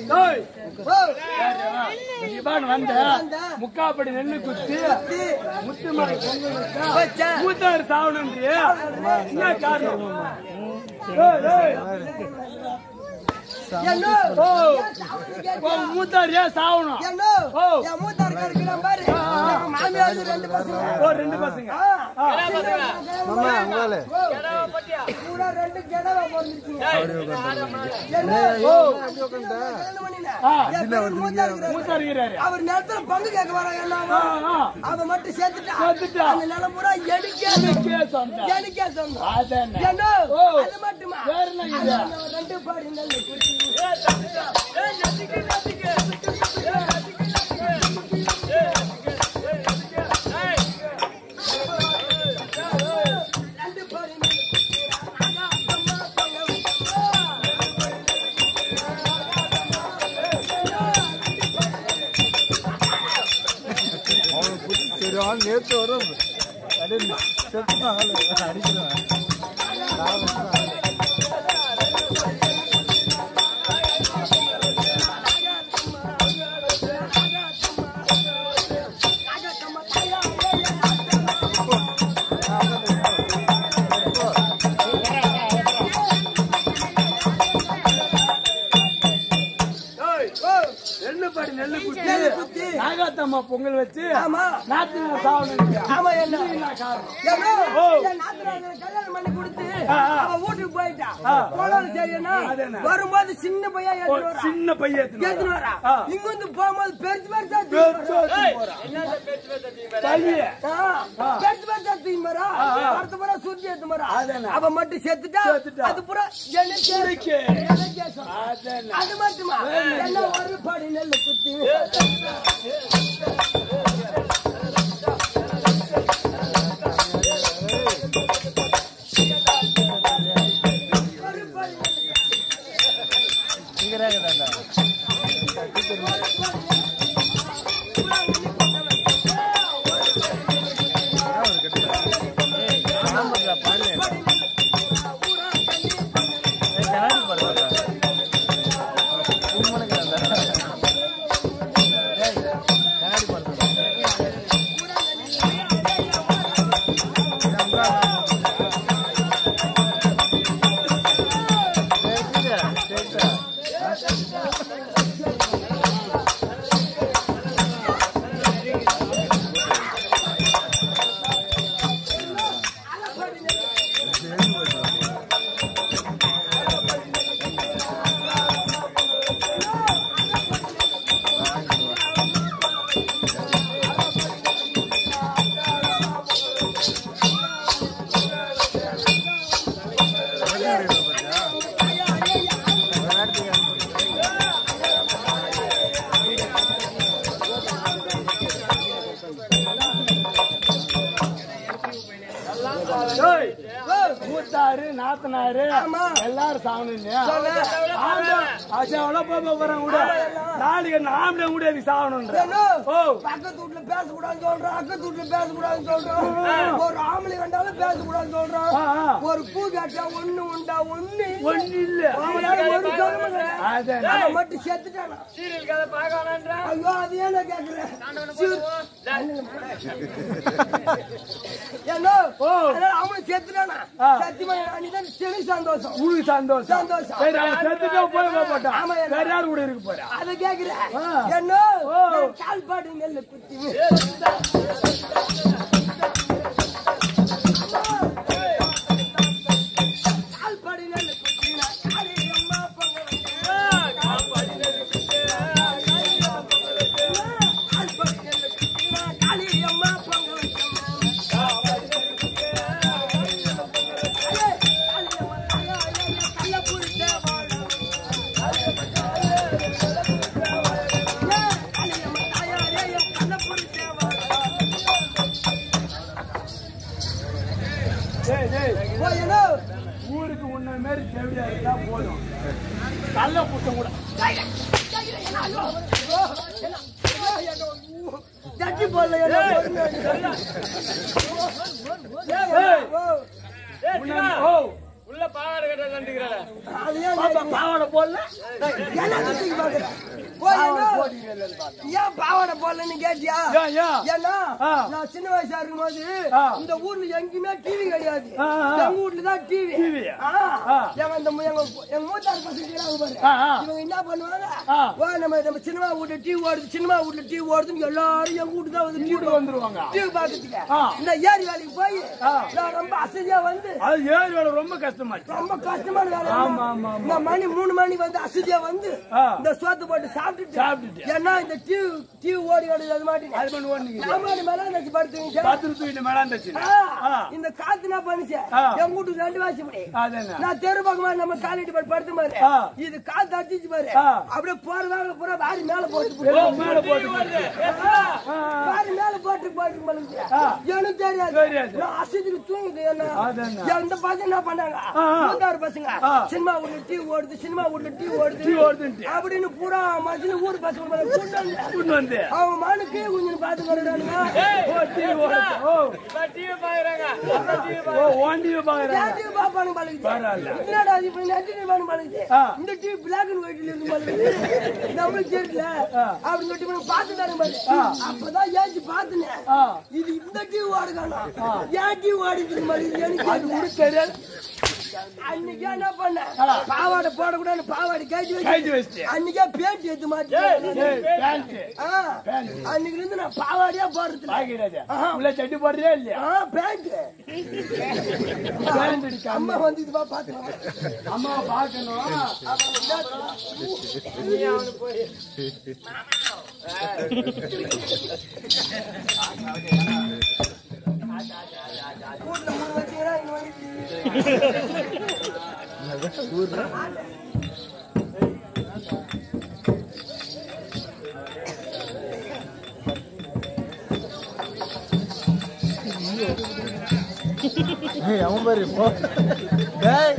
டேய், ஓ, இவன் வந்த முக்காப்படி நெல்லு குத்தி முத்து மலை பொங்கல் வச்சா மூத்தாரு சாவணுன்றியே என்ன காரணம் ஏய், ஏய். என்ன? ஓ உன் மூத்தாரு ஏன் சாவணும் என்ன? ஓ. என் மூத்தார் கருக்குறான் பாரு. என் மாமியாருக்கு ரெண்டு பசங்க. ஓ ரெண்டு பசங்க ஆ. ஆ. மாமா உங்களால கூட ரெண்டு கிழவ பிறந்துச்சுங்க. என்ன? ஓ கல்யாணம் பண்ணினேன். ஆ. என் பேரு மூத்தார் இருக்கிறாரு. மூத்தாரு இருக்கிறாரு அவர் நேரத்துல பங்கு கேட்க வராங்க ஆ, எல்லாமே ஆ. அவ மட்டும் சேர்த்துட்டா சேர்த்துட்டா. அந்த நிலம் பூரா எனக்கே எனக்கே சொந்தம். எனக்கே சொந்தம் அதானே. என்ன? ஓ. அது மட்டுமா வேற என்ன இது? அது நான் ரெண்டு பாடி நெல்லு குத்தி. ரெண்டு பாடி நெல்லு குத்தி. ஆகா, அம்மா, பொங்க அவனுக்கு சரி அவன் நேற்று வரும் அப்படியே செத்துட்டான் ஆளு. அடிக்கிறான் நான் வச்சுதான். ஏய், நெல்லு பாடி நெல்லு குத்தி நெல்லு குத்தி. நாகாத்தம்மா பொங்கல் வச்சு ஆமா. நாத்து சாவணுன்றியா ஆமா, என்ன? என்ன காரணம் ஏன்னா, ஓ. என் நாத்தனாருக்கு கல்யாணம் பண்ணி கொடுத்து, ஆ, ஆ. அவன் வீட்டுக்கு போயிட்டா. ஆ. போனது சரின்னா, அது என்ன? வரும்போது சின்ன பையன் ஓ, எடுத்துட்டு வரான். சின்ன பையன் எடுத்துன்னு எடுத்துட்டு வரா. வரான். ஆ. இங்க வந்து போகும்போது பெருசு பெருசா தூக்கி பெருசா வரான். எடுத்துன்னு போறான். பையன். ஆ, பெருசு பெருசா தூக்கி வரான். ஆ, ஆ. அடுத்த முறை சுத்தி எடுத்து வரான். அதானே. அவன் மட்டும் செத்துட்டா, செத்துட்டா. அது பூரா எனக்கே எனக்கே. எனக்கே சொந்தம். அதானே. அது மட்டுமா என்ன ஒரு படி நெல்லு குத்தி ஒரு படி நெல்லு இங்கதாங்க தாண்டா. அதான் ஒரு கட்டுடா. ஏய், ஆமாண்டா, பாரு. ஏய், கண்ணாடி பாருடா. சும்மானுக்குறான்டா. ஏய், கண்ணாடி பாருடா. சரிடா, சரிடா. ஏய், மூத்தாரு நாத்தனாரு ஆமா. எல்லாரும் சாவணும் சொல்லு. அவ்வளோ போக போறாங்க கூட நாளைக்கு ஆம்பளை கூட எதுக்கு சாவணுன்ற ஏன்னா, ஓ பக்கத்து வீட்டுல பேசக்கூடாதுன்னு சொல்றான் அக்கத்து வீட்டுல பேசக்கூடாதுன்னு சொல்றான் ஒரு ஆம்பளை கண்டாலும் பேசக்கூடாதுன்னு சொல்றான் ஆ, ஆ. ஒரு பூ கேட்டா ஒண்ணு உண்டா ஒண்ணு ஒண்ணு இல்ல அவனால ஒரு சொல்ல முடியல. அதானே. அவன் மட்டும் செத்துட்டானா ஐயோ அது ஏன் நான் கேக்குறேன் ஏன்னா ஓ. அதனால அவன் செத்துட்டானா ஆ. சத்தியமா அன்னைக்கு சரி சந்தோஷம் உனக்கு சந்தோஷம் சந்தோஷம். சரி அவன் செத்துட்டா போய் போட்டான் ஆமா, என்ன? வேற யாரு கூட இருக்க போறா அதை கேக்குறேன் ஆ. என்ன ஓ. நான் கால்பாடு நெல்லு குத்தி கால்பாடு நெல்லு குத்தி காளி அம்மா பொங்க வச்சேன். கால்பாடு நெல்லு குத்தி காளி அம்மா பொங்க வச்சேன். ஐயே, காளி அம்மா, ஐயோ, ஐயோ, ஐயோ, கள்ள புடிச்ச வாழை. ஏ, காளி அம்மா, ஐயோ, ஐயோ, ஐயோ, கள்ள புடிச்ச வாழை. டேய் டேய் ஓ, என்ன? ஊருக்கு உன்ன மாரி தேவையா இருந்தா போதும் கள்ள புத்தம் கூட ஜட்டி போடல, என்ன போடுங்க. ஏய், ஓ, உன்ன- ஓ உள்ள பா பாவாடை கட்ட கண்டுக்கிறாள அது ஏன் பாப்பா பாவாடை போடல எல்லாத்தையும் தூக்கி பார்க்கிறேன். போய் என்ன? ஏன் பாவாடை போடலன்னு கேட்டியா ஏன் ஏன் ஏன்னா ஆ. நான் சின்ன வயசா இருக்கும்போது ஆ. இந்த ஊர்ல எங்கேயுமே டிவி கிடையாது ஆ, ஆ. எங்க வீட்ல தான் டிவி TV யா? ஆ. எங்க இந்த மு- எங்க எங்க மூத்தார் பசங்க இருக்காங்க பாரு ஆ, ஆ. இவங்க என்ன பண்ணுவாங்க ஆ. வா நம்ம நம்ம சினிமா வீட்டுல டிவி ஓடுது சினிமா வீட்டுல டிவி ஓடுதுன்னு எல்லாரும் எங்க வீட்டு தான் வந்து டிவி வீட்டுக்கு வந்துருவாங்க டிவி பாக்கிறதுக்கு ஆ. இந்த ஏரி வேலைக்கு போய் ஆ. நான் ரொம்ப அசதியா வந்து அது ஏழு வேலை ரொம்ப கஷ்டமாச்சு ரொம்ப கஷ்டமான வேலை ஆமா, ஆமா, ஆமா. இந்த மணி மூணு மணி வந்து அசதியா வந்து ஆ. இந்த சோத்து போட்டு சாப்பிட்டுட்டு சாப்பிட்டுட்டு. ஏன்னா இந்த டிவி டிவி ஓடி ஓடி அது மாட்டி அது பண்ணி ஓடுனீங்க சாமானி மேல நினைச்சு படுத்துங்க பத்து தூக்கிட்டு மேல இருந்துச்சு ஆ. இந்த காத்து என்ன பண்ணுச்சு ஆ. என் வீட்டுக்கு ரெண்டு வாசி முடி அதென்ன நான் தெரு பக்கமா நம்ம காலிட்டு போய் படுத்து பாரு ஆ. இது காத்து அடிச்சு பாரு ஆ. அப்படியே போற வாங்க பூரா வாரி மேல போட்டு ஏதோ போட்டு. மேல போட்டு போட்டு. ஆ. வாரி மேல போட்டு போட்டு பழுது ஆ. எனக்கு தெரியாது தெரியாது. நான் அசதிக்கு தூங்குது என்ன அதென்ன? எந்த பசங்க என்ன பண்ணாங்க ஆ, ஆ. மூத்தாறு பசங்க ஆ. சினிமா ஊர்ல டீ ஓடுது சினிமா ஊர்ல டீ ஓடுது டீ ஓடுதுன்ட்டு. அப்படின்னு பூரா மனுஷன் ஊர் பசங்க மேல கூட்டு வந்து கூட்டு வந்து அவன் மானுக்கு கொஞ்சம் பாத்து வர்றானுங்க ஓ டிவி ஓடுது ஓ டிவி பாக்குறாங்க ஓ ஓண்டிவி பாக்குறாங்க டிவி பாப்பானு பழகுது பரவாயில்ல. என்னடா இது இப்ப நெட் டிவி பழகுது ஆ. இந்த டிவி பிளாக் அண்ட் ஒயிட்ல இருந்து பழகுது நம்மளுக்கு தெரியல அப்படின்னு சொல்லிட்டு இவனுக்கு பாத்து தரும் பாரு அப்பதான் ஏஞ்சி பாத்துனேன் ஆ. இது இந்த டிவி ஓடுகானா ஏன் டிவி ஓடிட்டு மாதிரி எனக்கு அது தெரியல. கூட தெரியாது அன்னைக்கு என்ன பண்ண பாவாடை போடக்கூடாது பாவாடை கேட்டு வச்சு கைட்டு வச்சுட்டு அன்னைக்கே பேட்டி எடுத்து மாட்டேன் ஏய், பேண்ட் அன்னைக்கு இருந்து நான் பாவாடியா போடுறது இல்ல. பாக்கிறாது உள்ள சட்டி போடுறியா இல்லையா ஆ பேண்ட் பேண்ட் அடிக்காம அம்மா வந்து இதுவா பாத்துருவாங்க அம்மாவை பார்க்கணும் வீட்டுல மூணு வச்சீங்கன்னா இங்க வந்து ஏய், அவன் பாரு போ டேய்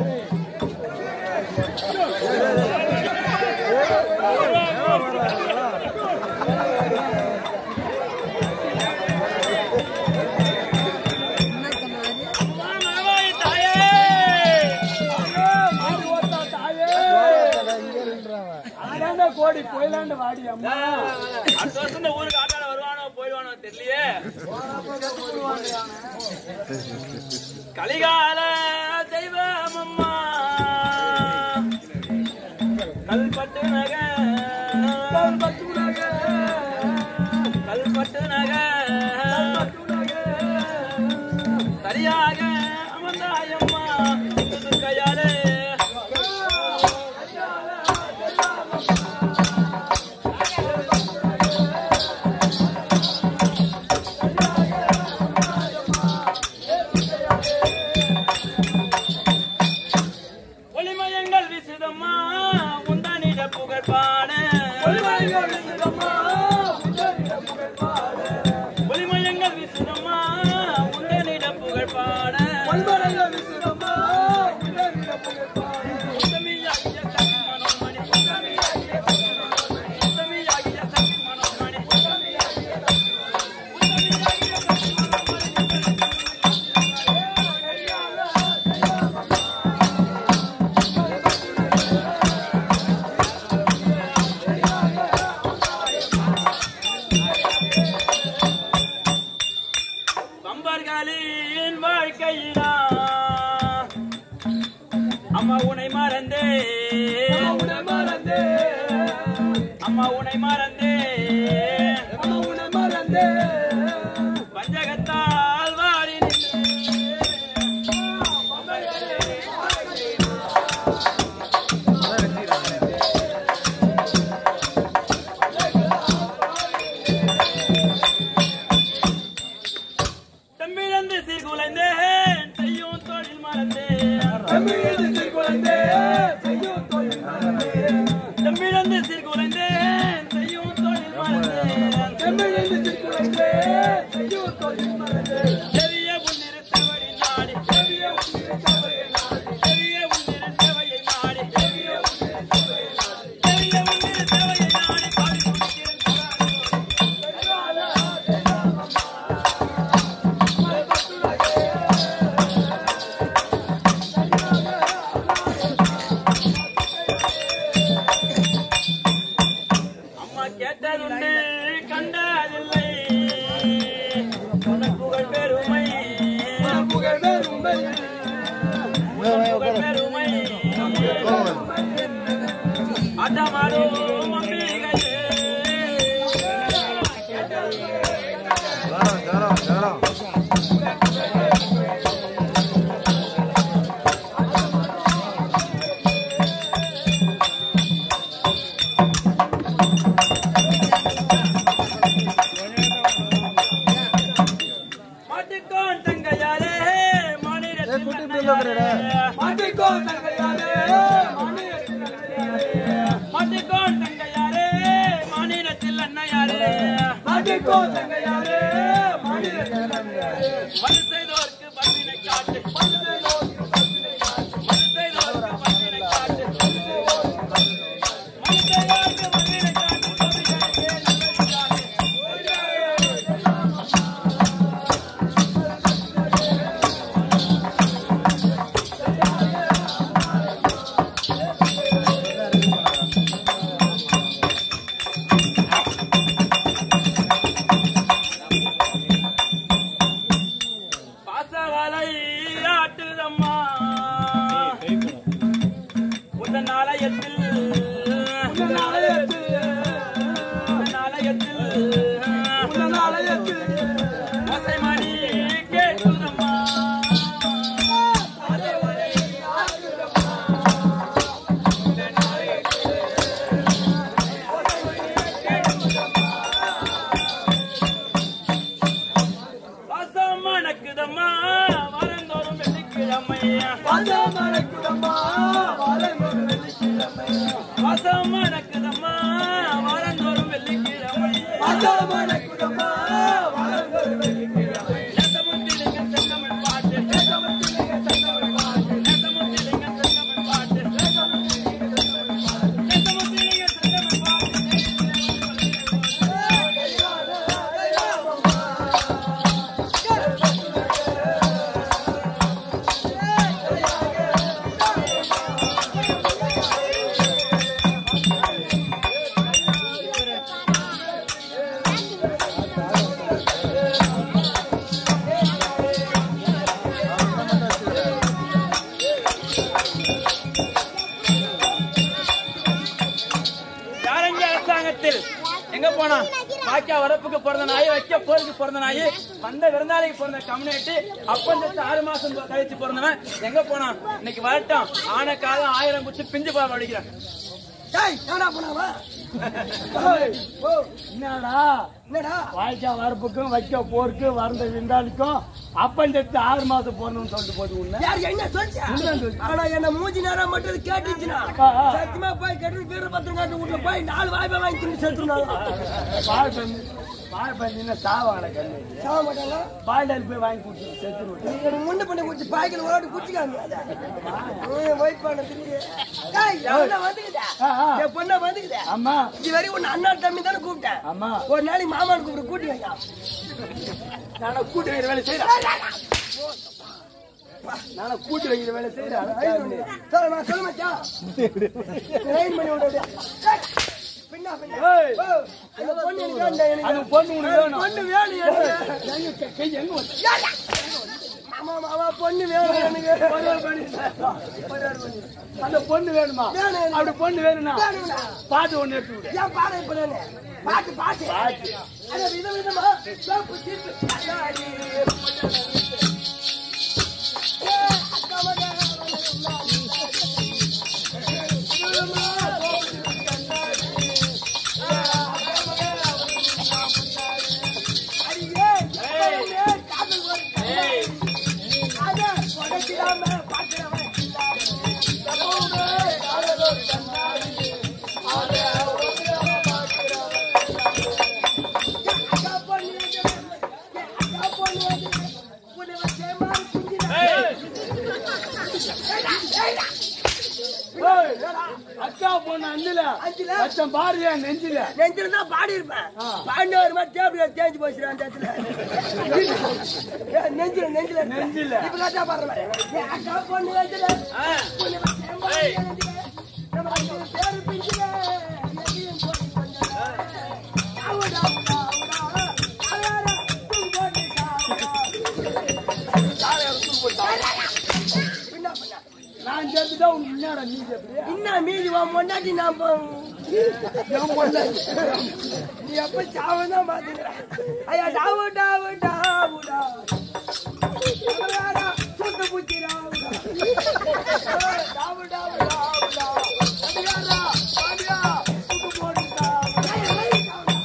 அதான்டா கோடி போயிலாண்டு வாடி அம்மா அடுத்த வருஷம் இந்த ஊருக்கு ஆட்டாட வருவானோ போயிடுவானோ தெரியலையே கலிகால தெய்வம் அம்மா கல்பட்டு நக கல்பட்டு நக சரியாக அமர்ந்தாயம்மா புது கையாலே ஒளிமயங்கள் விசுதம்மா உந்தனிட புகழ்பாட ஒளிமயங்கள் விசுதம்மா உந்தனிட புகழ்பாட உத்தமியாகிய சக்தி மனோன்மணி. உத்தமியாகிய சக்தி மனோன்மணி. கம்பர்களின் வாழ்க்கையிலா அம்மா உனை மறந்தே உன்னை மறந்தே அம்மா உனை மறந்தே அம்மா உன்னை மறந்தே பஞ்சகத்தால் வாரி தம்பிழந்து சீர்குலைந்தேன் செய்யும் தொழில் மறந்தேன் தமிழ் குழந்தை செய்யும் தொழில் மறந்தே தம்பிழந்து சீர்குலைந்தேன் செய்யும் தொழில் மறந்தேன் தமிழ் குழந்தை செய்யும் தொழில் மறந்தே பெரிய உன்னிரு செவடி நாடி பெரிய உன்னிரு செவையை நாடி பெரிய உன்னிரு செவையை நாடி பெரிய உன்னிரு செவையை நாடி பெரிய உன்னிரு செவையை நாடி பாடி கொண்டிருக்கிறான் கேட்டதுண்டு கண்டதில்லை உனக்கு புகழ் பெருமை புகழ் பெருமை புகழ் பெருமை அடமாடும் அம்பிகையே ஜரம் ஜரம் ஜரம் மாட்டுக்கோன் தங்கையாரே மாநிலத்தில் குட்டி பிள்ளை வரடா. மாட்டிக்கோ தங்கையாரே மாநிலத்தில் மாட்டுக்கோன் தங்கையாரே மாநிலத்தில் அன்னையாரே மாட்டிக்கோ தங்கையாரே மாநிலத்தில் மது செய்தோர்க்கு பண்பினை காட்டு மது செய்தோர்க்கு பண்பினை காட்டு மது செய்தோர்க்கு பண்பினை காட்டு பாசவலை ஆட்டுதம்மா உந்தன் ஆலயத்தில் உந்தன் ஆலயத்தில் மசைமணி கேட்குதம்மா வாசம் மணக்குதம்மா வரந்தோறும் வெள்ளிக்கிழமையா வாசம் மணக்குதம்மா வரந்தோறும் வெள்ளிக்கிழமை நேசமுத்திலிங்க செந்தமிழ் பாட்டு நேசமுத்திலிங்க செந்தமிழ் பாட்டு நேசமுத்திலிங்க செந்தமிழ் பாட்டு நேசமுத்திலிங்க செந்தமிழ் பாட்டு யாரங்க அரசாங்கத்தில் எங்க போனா வாக்கியா வரப்புக்கு பிறந்த நாய் வைக்க போருக்கு பிறந்த நாய் வந்த விருந்தாளிக்கு பிறந்த கம்யூனிட்டி அப்பஞ்சத்து ஆறு மாசம் கழிச்சு பிறந்தவன் எங்க போனான் இன்னைக்கு வரட்டும் ஆன காலம் ஆயிரம் குச்சி பிஞ்சு பாவம் அடிக்கிறான் டேய் என்னடா போனாவா என்னடா என்னடா வாய்க்கா வரப்புக்கும் வைக்க போருக்கு வறந்த விண்டாளுக்கும் அப்பஞ்சத்து ஆறு மாசம் போடணும்னு சொல்லிட்டு போட்டு உன்ன யார் என்ன சொல்லிச்சா ஆனா என்ன மூஞ்சி நேரம் மட்டும் கேட்டுச்சுனா ஆ, ஆ. சத்தியமா போய் கட்டு வீர பத்திரம் காட்டு வீட்டுல போய் நாலு வாய்ப்பை வாங்கி துணி சேர்த்துருந்தாங்க பால் பண்ணி பால் பண்ணினா சாவாங்கள கண்ணு சாக மாட்டாங்க பால் போய் வாங்கி கொடுத்து செத்து விட்டு நீங்க எனக்கு முன்ன பண்ணி குடிச்சு பாய்க்கல ஓடி குடிச்சுக்காங்க வெயிட் பண்ண திரும்பி டேய் எவ்வளவு வந்துக்குதா ஆ, ஆ. என் பொண்ணை வந்துக்குதா அம்மா இது வரைக்கும் உன்னை அண்ணா தம்பி தானே கூப்பிட்டேன் அம்மா ஒரு நாளைக்கு மாமான்னு கூப்பிட்டு கூட்டி வைக்கா நான கூட்டி வைக்கிற வேலை செய்யறேன் நான கூட்டி வைக்கிற வேலை செய்யறேன் சொல்ல நான் சொல்ல மாட்டேன் ரைன் பண்ணி விடுறது பின்னா பின்னா ஏய். ஓ, அந்த பொண்ணு எனக்கு வேண்டாம் எனக்கு. அது பொண்ணு உனக்கு வேணும் பொண்ணு வேணும் எனக்கு. எங்க கை- கை எங்க வந்து மாமா மாமா பொண்ணு வேணும் எனக்கு பரிவார் பண்ணி. பரிவார் பண்ணி. அந்த பொண்ணு வேணுமா வேணும் எனக்கு. அப்படி பொண்ணு வேணும்னா வேணும்டா. பாட்டு ஒண்ணு எடுத்து விடு ஏன் பாடம் இப்ப நானு? பாட்டு பாட்டு பாட்டு. அது வித விதமா சோப்பு சீப்பு கண்ணாடி. ஏ, அக்கா மகா, விதமா சோப்பு சீப்பு கண்ணாடி. ஏ, அக்கா மகா, அடியே, எப்பவுமே காதல் ஒரு கண்ணாடி. அதை உடைச்சிடாம பார்க்கிறவன் இல்லாத. எப்பவுமே காதல் ஒரு கண்ணாடி. அதை உடைச்சிடாம பார்க்கிறவன் அக்கா பொண்ணு அக்கா பொண்ணு உன்னை வச்சே மாதிரி குஞ்சினா. ஏய், அக்கா பொண்ணு அஞ்சுல அஞ்சுல? லட்சம் பாருயா நெஞ்சில நெஞ்சில தான் பாடி இருப்பேன் பாண்டி ஒரு மாதிரி டேபிள் தேஞ்சு போச்சுடா அந்த இடத்துல ஏய், நெஞ்சில நெஞ்சில இருப்பேன். நெஞ்சில. இப்ப கரெக்டா பாடுற மாதிரி. ஏய், அக்கா பொண்ணு நெஞ்சில உன்னை வச்சே மாதிரி நெஞ்சில. நம்ம அஞ்சு பேரு பிஞ்சில. எதையும் போட்டு கொஞ்சம் அப்படிதான் உனக்கு என்னடா நீதி அப்படியே என்ன மீதி வா முன்னாடி நான் போ- என் பொண்டாட்டி. நீ எப்ப சாவதான் பாத்துக்கிற ஐயா டாவு டாவு டாவுடா அவராரா, சுட்டு பூச்சி டாவுடா ஏய், டாவு டாவு டாவுடா அடியாரா, அடியா, சுட்டு போட்டு டாவுடா. ஏய்,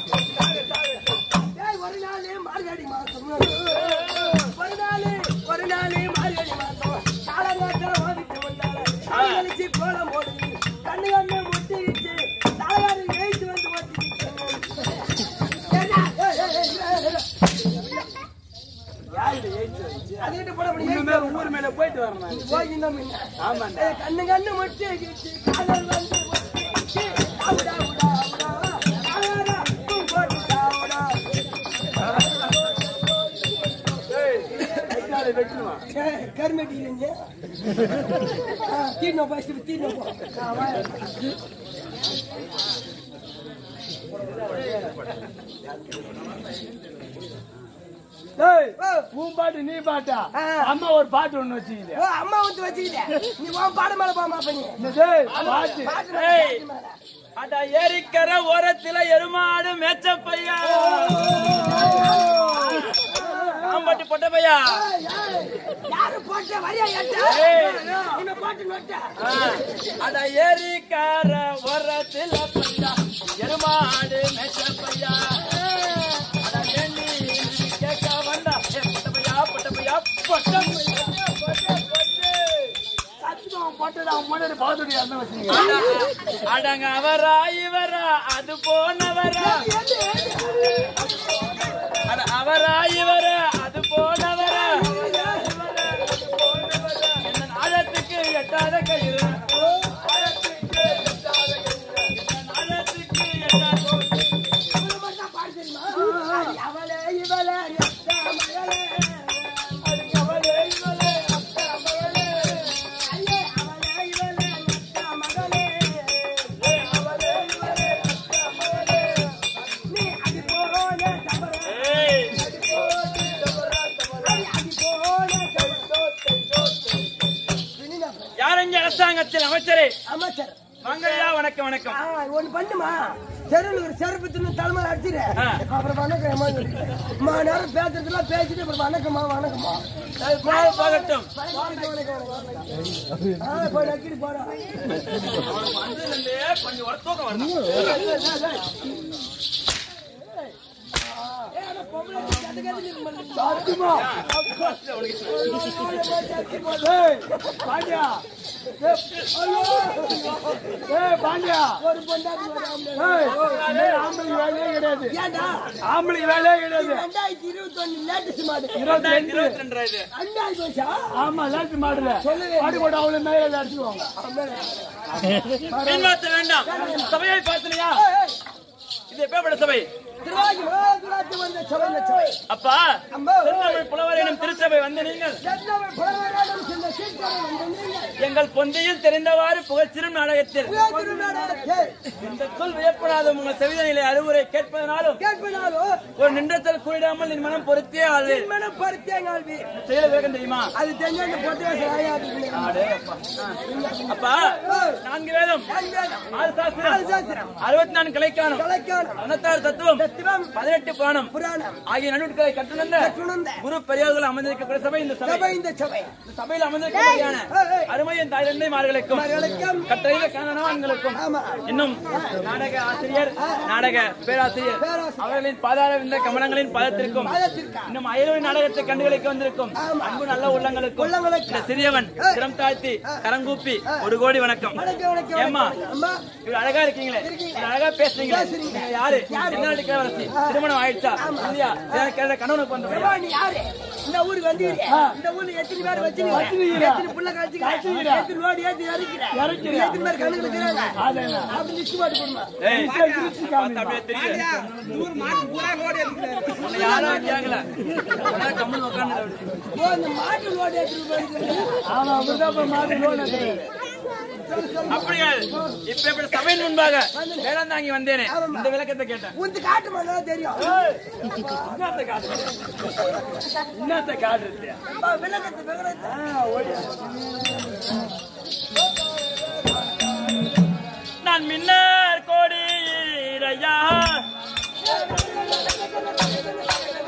ஏய், ஒரு நாளே மார்கழி மாசம் ஒரு நாளே ஒரு நாளே மார்கழி மாசம் காலங்காட்டம் ஓடிட்டு வந்தால கழிச்சு கோலம் போடுது கண்ணு கண்ணு முட்டிக்கிச்சு தலையாரி எழுத்து வந்து ஓட்டிக்கிச்சு ஏண்டா? ஏய், ஏய், ஏய், ஏய், ஏய். யாருகிட்ட ஏய்ச்சு வந்துச்சு? அதுகிட்ட போட முடியும் இன்னுமே ஊர் மேல போயிட்டு வரேன் நான். போய் இன்னும் முன்ன. ஆமாண்டா. ஏய், கண்ணு கண்ணு முட்டிக்கிச்சு காதல் வந்து ஒட்டிக்கிச்சு. டாவுடா, உடா, உடா. தலையாரா, பூ போட்டு டாவுடா. கையால வெட்டணுமா? ஏய், கருமெட்டி இருங்க தீர்ணம் ஃபர்ஸ்ட் தீர்ணம் போ ஆ, வா. ஏய், ஓ, உன் பாட்டு நீ பாட்டா ஆ. அம்மா ஒரு பாட்டு ஒண்ணு வச்சுக்கிது ஓ, அம்மா வந்து வச்சுக்கிட்டேன் நீ உன் பாடு மேல போமா பண்ணி டேய், பாட்டு பாட்டு மேல, ஏய். பாட்டு மேல. அட ஏரிக்கர ஓரத்துல எருமாடு மேச்ச பையா ஆம்பட்டி பொட்ட பையா ஏய், ஏய், யாரு போட்ட வரியா ஏட்ட ஏய். என்ன பாட்டு நோட்ட ஆ, அட ஏரிக்கர ஓரத்துல பையா எருமாடு மேச்ச பையா அட ஏண்டி நீ கேட்க வந்தா ஏ, பொட்ட பையா பொட்ட பையா பொட்ட பையா பொட்ட பொட்டு சத்தியமா அவன் பாட்டுடா, அவன் முன்னாடி பாத்துட்டு என்ன வச்சுக்கிது? அட- அடங்க அவரா இவரா அது போனவரா அட அவரா இவரா அது போனவரா என்ன ஆழத்துக்கு எட்டாத கயிறு ஆழத்துக்கு எட்டாத கயிறு. என்ன ஆழத்துக்கு எட்டாத கயிறு. அவளே இவளே எத்த மகளே அதுக்கு அவளே இவளே அக்கா மகளே. ஐயே, அவளே இவளே எத்த மகளே ஏய், அவளே இவளே அக்கா மகளே. நீ அடி போன தவறு ஏய், அடி அடி போன தவறு வினினா யாரெங்க அரசாங்கத்தில் அமைச்சரே அமைச்சர் வாங்கய்யா வணக்கம் வணக்கம் ஆ, ஒண்ணு பண்ணுமா தெருவில் ஒரு செருப்பு தின்னு தலைமையில அடிச்சிரு ஆ. அப்புறம் வணக்கம் ஏமா மா நேரம் பேசுறதுலாம் பேசிட்டு அப்புறம் வணக்கம்மா வணக்கம்மா போக- போகட்டும் வணக்கம் வணக்கம் வணக்கம் ஆ போய் நக்கிட்டு போறா வந்ததுலேருந்தே கொஞ்சம் ஒரு தூக்கம் வருது சத்தியமா. ஏய், பாண்டியா. ஏய், ஐயோ. ஏய், பாண்டியா. ஒரு பொண்டாட்டி வராம ஏய், இனிமேல் ஆம்பளைக்கு வேலையே கிடையாது ஏண்டா ஆம்பளைக்கு வேலையே கிடையாது ரெண்டாயிரத்தி இருபத்தி ஒண்ணு லேட்டஸ்ட் மாடு இருபத்தி ரெண்டு இருபத்தி ரெண்டு இது ரெண்டாயிரம் வருஷா ஆமா லேட்டு மாடல மாடு கூட அவ்வளவு மேல அடிச்சுக்குவாங்க பின்வாத்த வேண்டாம் சபையை பார்த்தனையா இது எப்பேற்பட்ட சபை திருவாஜி திருவாஜி வந்த சபை இந்த சபை அப்பா அம்மா. திருநெல்வேலி புலவர் எனும் திருச்சபை வந்து நீங்கள் சென்னவன் புலவராடும் சின்ன சீக்கிரம் வந்து நீங்கள் எங்கள் பொந்தியில் தெரிந்தவாறு புகழ்ச்சிரும் நாடகத்தில் உயர் திருநாடகத்தில் இந்த சொல் வியப்படாத உங்கள் செவிதனிலை அறிவுரை கேட்பதனாலும் கேட்பினாலும் ஒரு நின்றத்தில் கூறிடாமல் நின் மனம் பொருத்தியே ஆளு மனம் பருத்திய கால்வி செயல வேகம் தெரியுமா அது தெரிஞ்ச அந்த பொட்டு ஆயாது அடே அப்பா. அப்பா நான்கு வேதம் ஆறு சாஸ்திரம் ஆறு சாஸ்திரம். அறுபத்தி நான்கு கலைக்கானம் கலைக்கானம் தொண்ணூத்தாறு தத்துவம் தத்துவம் பதினெட்டு புராணம் புராணம் ஆகிய நடுட்களை கற்றுணர்ந்த கற்றுணர்ந்த குரு பெரியார்கள் அமர்ந்திருக்கக்கூடிய சபை இந்த சபை சபை இந்த சபை இந்த சபையில் அமர்ந்திருக்கக்கூடியான ஏய், ஏய். அருமையின் தாய் தந்தை மார்களுக்கும் மகளுக்கும் கட்டளையில காணவான்களுக்கும் ஆமா. இன்னும் நாடக ஆசிரியர் நாடக பேராசிரியர் பேராசிரியர். அவர்களின் பாதார விந்த கமலங்களின் பாதத்திற்கும் பாதத்திற்கா. இன்னும் அயலூர் நாடகத்தை கண்டுகளிக்க வந்திருக்கும் ஆமா. அன்பு நல்ல உள்ளங்களுக்கும் உள்ளங்களுக்கும். இந்த சிறியவன் ஏய். சிரம் தாழ்த்தி கரங்கூப்பி ஒரு கோடி வணக்கம் வணக்கம் வணக்கம் ஏம்மா வணக்கம். அம்மா இவ்வளவு அழகா இருக்கீங்களே இருக்கீங்க. இவ்வளவு அழகா பேசுறீங்களே பேசுறீங்க. நீங்க யாரு யாரு? என்ன நடிக்கிற வரசி திருமணம் ஆயிடுச்சா இல்லையா எனக்கு கேட்ட கணவனுக்கு வந்து பிரபா, நீ யாரு இந்த ஊருக்கு வந்தீங்க இந்த ஊர்ல எத்தனை பேர் வச்சிருக்கீங்க வச்சிருக்கீங்க. எத்தனை புள்ள கழிச்சுக்கிறேன் கழிச்சுக்கிறேன். எத்தனை லோடு ஏத்தி இறக்கிறேன் இறக்கிறேன். எத்தனை பேர் கணக்குல இருக்கிறாங்க அது என்ன? அப்படி லிஸ்ட் போட்டு கொடுமா ஏய், இசை கிழிச்சு பார்த்தா காமிப்பா. அப்படியே தெரியுது. உன்னை யாரும் கேட்கல. உடனே கம்முனு உட்கார்ந்துட்டு அப்படி. ஓ இந்த மாட்டு லோடு ஏத்தி போயிருக்கு ஆமா, அப்படிதான் இப்ப மாடு லோன் எடுக்கிறது. அப்படியா இப்ப இப்படி சபையின் முன்பாக வேளாந்தாங்கி வந்தேனே இந்த விளக்கத்தை கேட்டேன் உந்து காட்டுமா நல்லா தெரியும் என்னத்த காட்டு? என்னத்த காட்டுறது? அப்பா, விளக்கத்து விளக்கத்து ஆ, ஓடி. நான் மின்னர் கோடி ஐயா